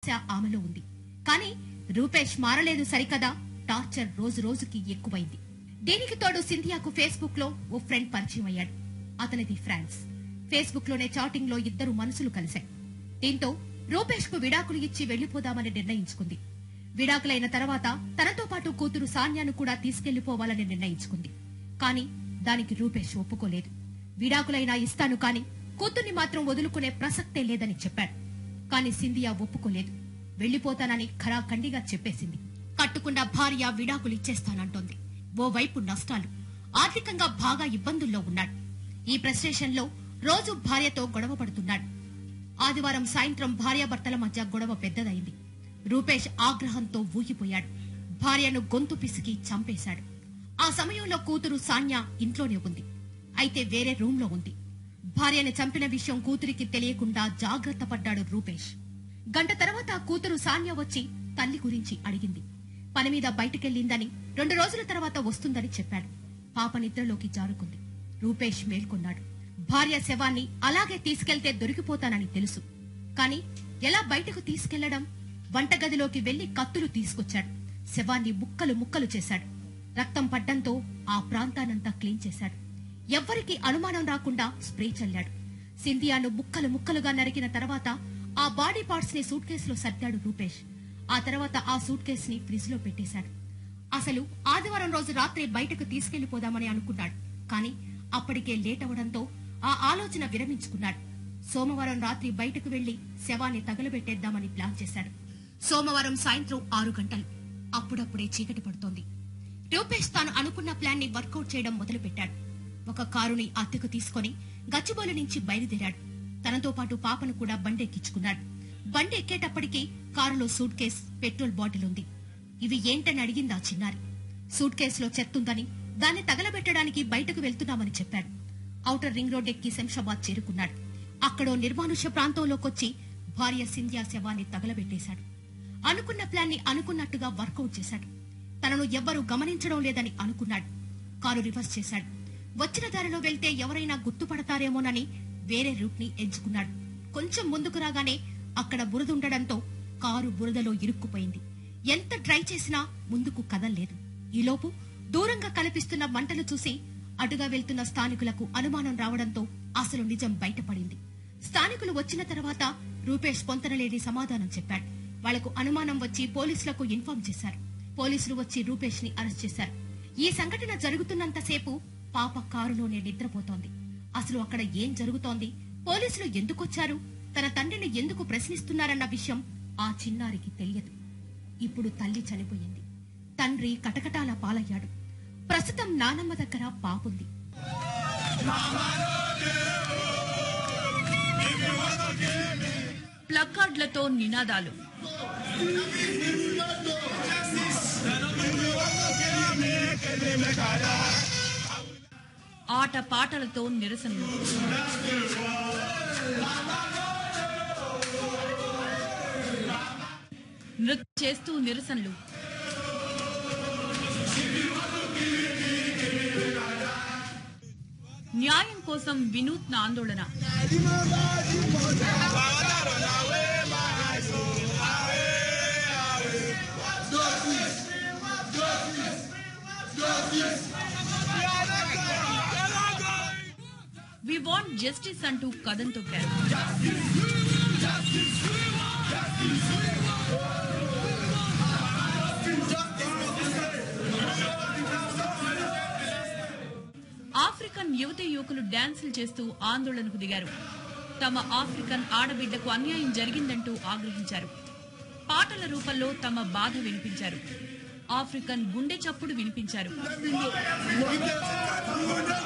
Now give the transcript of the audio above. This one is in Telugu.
ఆమెలో ఉంది కానీ రూపేష్ మారలేదు సరికదా టార్చర్ రోజు రోజుకి ఎక్కువైంది దీనికి తోడు సింధియాకు ఫేస్బుక్ లో ఓ ఫ్రెండ్ పరిచయం అయ్యాడు అతనిది ఫ్రాన్స్ ఫేస్బుక్ లోనే చాటింగ్ లో ఇద్దరు మనసులు కలిశాయి దీంతో రూపేష్ కు విడాకులు ఇచ్చి వెళ్లిపోదామని నిర్ణయించుకుంది విడాకులైన తర్వాత తనతో పాటు కూతురు సాన్యాను కూడా తీసుకెళ్లిపోవాలని నిర్ణయించుకుంది కానీ దానికి రూపేష్ ఒప్పుకోలేదు విడాకులైనా ఇస్తాను కాని కూతుర్ని మాత్రం వదులుకునే ప్రసక్తే లేదని చెప్పాడు కాని సింధియా ఒప్పుకోలేదు వెళ్లిపోతానని ఖరాఖండిగా చెప్పేసింది కట్టుకున్న భార్య విడాకులు ఇచ్చేస్తానంటోంది ఓవైపు నష్టాలు ఆర్థికంగా బాగా ఇబ్బందుల్లో ఉన్నాడు ఈ ప్రెస్టేషన్ లో రోజు భార్యతో గొడవ పడుతున్నాడు ఆదివారం సాయంత్రం భార్యాభర్తల మధ్య గొడవ పెద్దదైంది రూపేష్ ఆగ్రహంతో ఊగిపోయాడు భార్యను గొంతు పిసికి చంపేశాడు ఆ సమయంలో కూతురు సాన్య ఇంట్లోనే ఉంది అయితే వేరే రూమ్ లో ఉంది భార్యని చంపిన విషయం కూతురికి తెలియకుండా జాగ్రత్త పడ్డాడు రూపేష్ గంట తర్వాత కూతురు సాన్య వచ్చి తల్లి గురించి అడిగింది పని మీద బయటకెళ్లిందని రెండు రోజుల తర్వాత వస్తుందని చెప్పాడు పాప నిద్రలోకి జారుకుంది రూపేష్ మేల్కొన్నాడు భార్య శవాన్ని అలాగే తీసుకెళ్తే దొరికిపోతానని తెలుసు కాని ఎలా బయటకు తీసుకెళ్లడం వంటగదిలోకి వెళ్లి కత్తులు తీసుకొచ్చాడు శవాన్ని ముక్కలు ముక్కలు చేశాడు రక్తం పడ్డంతో ఆ ప్రాంతానంతా క్లీన్ చేశాడు ఎవ్వరికి అనుమానం రాకుండా స్ప్రే చల్లాడు సింధియాను ముక్కలు ముక్కలుగా నరికిన తర్వాత ఆ బాడీ పార్ట్స్ ని సూట్ కేసులో సర్దాడు రూపేష్ ఆ తర్వాత ఆ సూట్ కేస్ ని ఫ్రిడ్జ్ లో పెట్టేశాడు అసలు ఆదివారం రోజు రాత్రి బయటకు తీసుకెళ్లిపోదామని అనుకున్నాడు కానీ అప్పటికే లేట్ అవడంతో ఆ ఆలోచన విరమించుకున్నాడు సోమవారం రాత్రి బయటకు వెళ్లి శవాన్ని తగలబెట్టేద్దామని ప్లాన్ చేశాడు సోమవారం సాయంత్రం ఆరు గంటలు అప్పుడప్పుడే చీకటి పడుతోంది రూపేష్ తాను అనుకున్న ప్లాన్ ని వర్కౌట్ చేయడం మొదలుపెట్టాడు ఒక కారుని అద్దెకు తీసుకుని గచ్చిబౌలి నుంచి బయలుదేరాడు తనతో పాటు పాపను కూడా బండెక్కించుకున్నాడు బండి ఎక్కేటప్పటికి కారులో సూట్ కేస్ పెట్రోల్ బాటిల్ ఉంది ఇవి ఏంటని అడిగింది ఆ చిన్నారి సూట్ కేసులో చెత్తుందని దాన్ని తగలబెట్టడానికి బయటకు వెళ్తున్నామని చెప్పాడు ఔటర్ రింగ్ రోడ్ ఎక్కి శంషాబాద్ చేరుకున్నాడు అక్కడో నిర్మానుష్య ప్రాంతంలోకొచ్చి భార్య సింధ్యా శవాన్ని తగలబెట్టేశాడు అనుకున్న ప్లాన్ ని అనుకున్నట్టుగా వర్కౌట్ చేశాడు తనను ఎవ్వరూ గమనించడం లేదని అనుకున్నాడు కారు రివర్స్ చేశాడు వచ్చిన దారిలో వెళ్తే ఎవరైనా గుర్తుపడతారేమోనని వేరే రూట్ ని ఎంచుకున్నాడు కొంచెం ముందుకు రాగానే అక్కడ బురదుండడంతో కారు బురదలో ఇరుక్కుపోయింది ఎంత ట్రై చేసినా ముందుకు కదల్లేదు ఈలోపు దూరంగా కనిపిస్తున్న మంటలు చూసి అటుగా వెళ్తున్న స్థానికులకు అనుమానం రావడంతో అసలు నిజం బయటపడింది స్థానికులు వచ్చిన తర్వాత రూపేష్ పొంతనలేని సమాధానం చెప్పాడు వాళ్లకు అనుమానం వచ్చి పోలీసులకు ఇన్ఫార్మ్ చేశారు పోలీసులు వచ్చి రూపేష్ ని అరెస్ట్ చేశారు ఈ సంఘటన జరుగుతున్నంతసేపు పాప కారులోనే నిద్రపోతోంది అసలు అక్కడ ఏం జరుగుతోంది పోలీసులు ఎందుకొచ్చారు తన తండ్రిని ఎందుకు ప్రశ్నిస్తున్నారన్న విషయం ఆ చిన్నారికి తెలియదు ఇప్పుడు తల్లి చనిపోయింది తండ్రి కటకటాల పాలయ్యాడు ప్రస్తుతం నానమ్మ దగ్గర పాపుంది ప్లకార్డులతో నినాదాలు ఆట పాటలతో నిరసనలు నృత్యం చేస్తూ నిరసనలు న్యాయం కోసం వినూత్న ఆందోళన వి వాంట్ జస్టిస్ అంటూ కథం తొక్కారు ఆఫ్రికన్ యువత యువకులు డాన్సులు చేస్తూ ఆందోళనకు దిగారు తమ ఆఫ్రికన్ ఆడబిడ్డకు అన్యాయం జరిగిందంటూ ఆగ్రహించారు పాటల రూపంలో తమ బాధ వినిపించారు ఆఫ్రికన్ గుండె చప్పుడు వినిపించారు